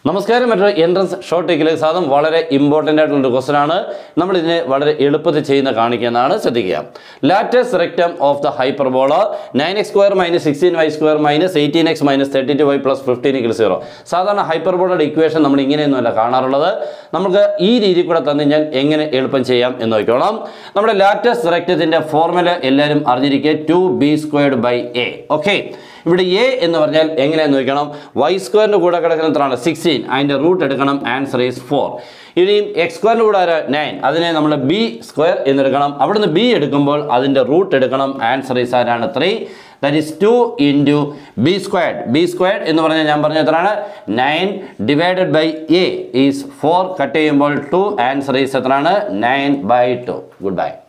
നമസ്കാരം മറ്റൊരു entrance short ടേക്കിലേക്ക് സാധനം വളരെ ഇമ്പോർട്ടൻ്റ് ആയിട്ടുള്ള ഒരു ക്വസ്റ്റൻ ആണ് നമ്മൾ ഇതിനെ വളരെ എളുപ്പത്തിൽ ചെയ്യുന്ന കാണിക്കുന്നതാണ് ശ്രദ്ധിക്കുക latus rectum of the hyperbola nine X square minus sixteen Y square minus eighteen X minus thirty two Y plus fifteen equal zero സാധാരണ ഹൈപ്പർബോളയുടെ ഇക്വേഷൻ നമ്മൾ ഇങ്ങനെയൊന്നുമല്ല കാണാറുള്ളത് നമുക്ക് ഈ രീതി കൂടെ തന്നു കഴിഞ്ഞാൽ എങ്ങനെ എളുപ്പം ചെയ്യാം എന്ന് നോക്കണം നമ്മുടെ ലാറ്റസ് റെക്റ്റത്തിൻ്റെ ഫോർമുല എല്ലാവരും അറിഞ്ഞിരിക്കുക two B squared by A okay ഇവിടെ എ എന്ന് പറഞ്ഞാൽ എങ്ങനെയാന്ന് നോക്കണം വൈ സ്ക്വയറിൻ്റെ കൂടെ കിടക്കുന്ന എത്രയാണ് സിക്സ്റ്റീൻ അതിൻ്റെ റൂട്ട് എടുക്കണം ആൻസർ ഈസ് ഫോർ ഇനിയും എക്സ് സ്ക്വയറിൻ്റെ കൂടെ ആരാ നയൻ അതിനെ നമ്മൾ ബി സ്ക്വയർ എന്നെടുക്കണം അവിടുന്ന് ബി എടുക്കുമ്പോൾ അതിൻ്റെ റൂട്ട് എടുക്കണം ആൻസർ ഈസ് ആരാണ് three that is two into B squared B squared എന്ന് പറഞ്ഞാൽ ഞാൻ പറഞ്ഞ എത്രയാണ് nine divided by A is four cut ചെയ്യുമ്പോൾ ടു ആൻസർ ഈസ് എത്രയാണ് nine by two good bye